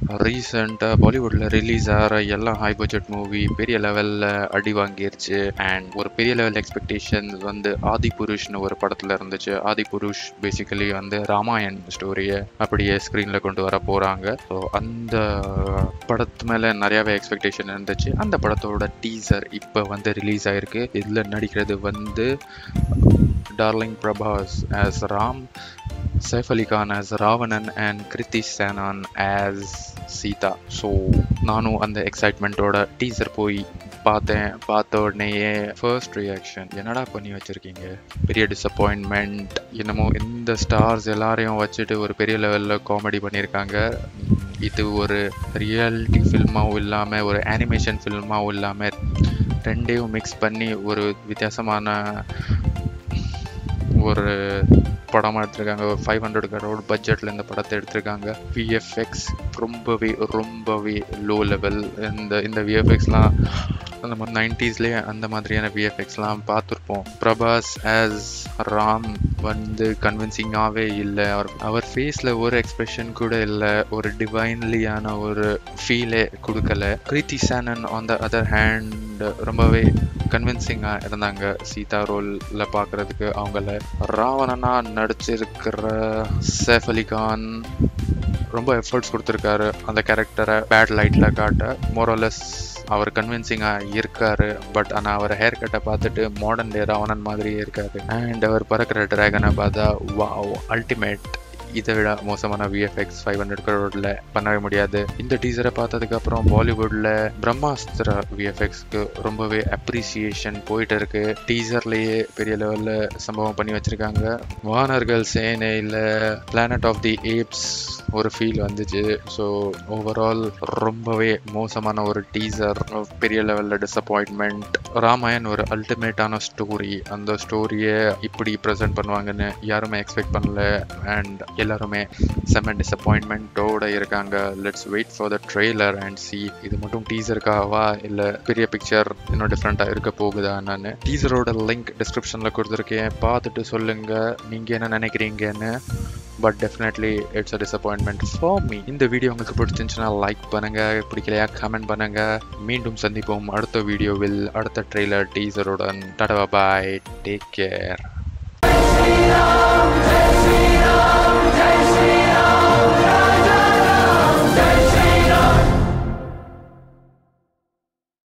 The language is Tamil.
ரீசெண்டாக பாலிவுட்டில் ரிலீஸ் ஆகிற எல்லா ஹை பட்ஜெட் மூவி பெரிய லெவலில் அடி வாங்கிருச்சு அண்ட் ஒரு பெரிய லெவல் எக்ஸ்பெக்டேஷன்ஸ் வந்து ஆதி புருஷ்னு ஒரு படத்தில் இருந்துச்சு ஆதி புருஷ் பேசிக்கலி வந்து ராமாயண் ஸ்டோரியை அப்படியே ஸ்க்ரீனில் கொண்டு வர போகிறாங்க ஸோ அந்த படத்து மேலே நிறையாவே எக்ஸ்பெக்டேஷன் இருந்துச்சு அந்த படத்தோட டீசர் இப்போ வந்து ரிலீஸ் ஆயிருக்கு இதில் நடிக்கிறது வந்து darling Prabhas as Ram Saif Ali Khan as Ravanan and Kriti Sanon as Sita so நானும் அந்த எக்ஸைட்மெண்ட்டோட டீசர் போய் பார்த்தேன் பார்த்த உடனேயே ஃபர்ஸ்ட் ரியாக்ஷன் என்னடா பண்ணி வச்சுருக்கீங்க பெரிய டிசப்பாயின்மெண்ட் என்னமோ இந்த ஸ்டார்ஸ் எல்லாரையும் வச்சுட்டு ஒரு பெரிய லெவலில் காமெடி பண்ணியிருக்காங்க இது ஒரு ரியாலிட்டி ஃபில்மாவும் இல்லாமல் ஒரு அனிமேஷன் ஃபில்மாவும் இல்லாமல் ரெண்டையும் மிக்ஸ் பண்ணி ஒரு வித்தியாசமான ஒரு படமாக எடுத்திருக்காங்க ஒரு ஃபைவ் ஹண்ட்ரட் கரோட் பட்ஜெட்டில் இந்த படத்தை எடுத்திருக்காங்க விஎஃப்எக்ஸ் ரொம்பவே ரொம்பவே லோ லெவல் இந்த இந்த விஎஃப்எக்ஸ்லாம் அந்த மாதிரி நைன்டிஸ்லேயே அந்த மாதிரியான விஎஃப்எக்ஸ்லாம் பார்த்துருப்போம் பிரபாஸ் ஆஸ் ராம் வந்து கன்வின்சிங்காகவே இல்லை அவர் அவர் ஃபேஸில் ஒரு எக்ஸ்பிரஷன் கூட இல்லை ஒரு டிவைன்லியான ஒரு ஃபீலே கொடுக்கல Kriti Sanon on the other hand ரொம்பவே கன்வின்சிங்காக இருந்தாங்க சீதா ரோலில் பார்க்குறதுக்கு அவங்கள ராவணனா நடிச்சிருக்கிற சேஃப் அலி கான் ரொம்ப எஃபர்ட்ஸ் கொடுத்துருக்காரு அந்த கேரக்டரை பேட் லைட்டில் காட்ட மோரலஸ் அவர் கன்வின்சிங்காக இருக்காரு பட் ஆனால் அவர் ஹேர் கட்டை பார்த்துட்டு மாடர்ன் டே ராவணன் மாதிரியே இருக்காரு அண்ட் அவர் பறக்கிற ட்ராகனை பார்த்தா வா அல்டிமேட் இதை விட மோசமான விஎஃப்எக்ஸ் ஃபைவ் ஹண்ட்ரட் கரோடில் பண்ணவே முடியாது இந்த டீசரை பார்த்ததுக்கு அப்புறம் பாலிவுட்டில் பிரம்மாஸ்திர விஎஃப்எக்ஸ்க்கு ரொம்பவே அப்ரிசியேஷன் போயிட்டு இருக்கு டீசர்லேயே பெரிய லெவலில் சம்பவம் பண்ணி வச்சிருக்காங்க வானர்கள் சேனையில் பிளானட் ஆஃப் தி ஏப்ஸ் ஒரு ஃபீல் வந்துச்சு ஸோ ஓவரால் ரொம்பவே மோசமான ஒரு டீசர் பெரிய லெவலில் டிசப்பாயின்மெண்ட் ராமாயண் ஒரு அல்டிமேட்டான ஸ்டோரி அந்த ஸ்டோரியை இப்படி ப்ரெசென்ட் பண்ணுவாங்கன்னு யாருமே எக்ஸ்பெக்ட் பண்ணல அண்ட் எல்லாருமே செம்ம டிசப்பாயின்மெண்ட்டோட இருக்காங்க let's wait for the trailer and see இது மட்டும் டீசருக்காகவா இல்லை பெரிய பிக்சர் இன்னும் டிஃப்ரெண்ட்டாக இருக்க போகுதா நான் டீசரோட லிங்க் டிஸ்கிரிப்ஷனில் கொடுத்துருக்கேன் பார்த்துட்டு சொல்லுங்கள் நீங்கள் என்ன நினைக்கிறீங்கன்னு but definitely it's a disappointment for me இந்த வீடியோ உங்களுக்கு பிடிச்சிருந்துச்சுன்னா லைக் பண்ணுங்க பிடிக்கலையா கமெண்ட் பண்ணுங்க மீண்டும் சந்திப்போம் அடுத்த வீடியோவில் அடுத்த ட்ரெய்லர் டீசருடன் டடவா பாய் டேக் கேர்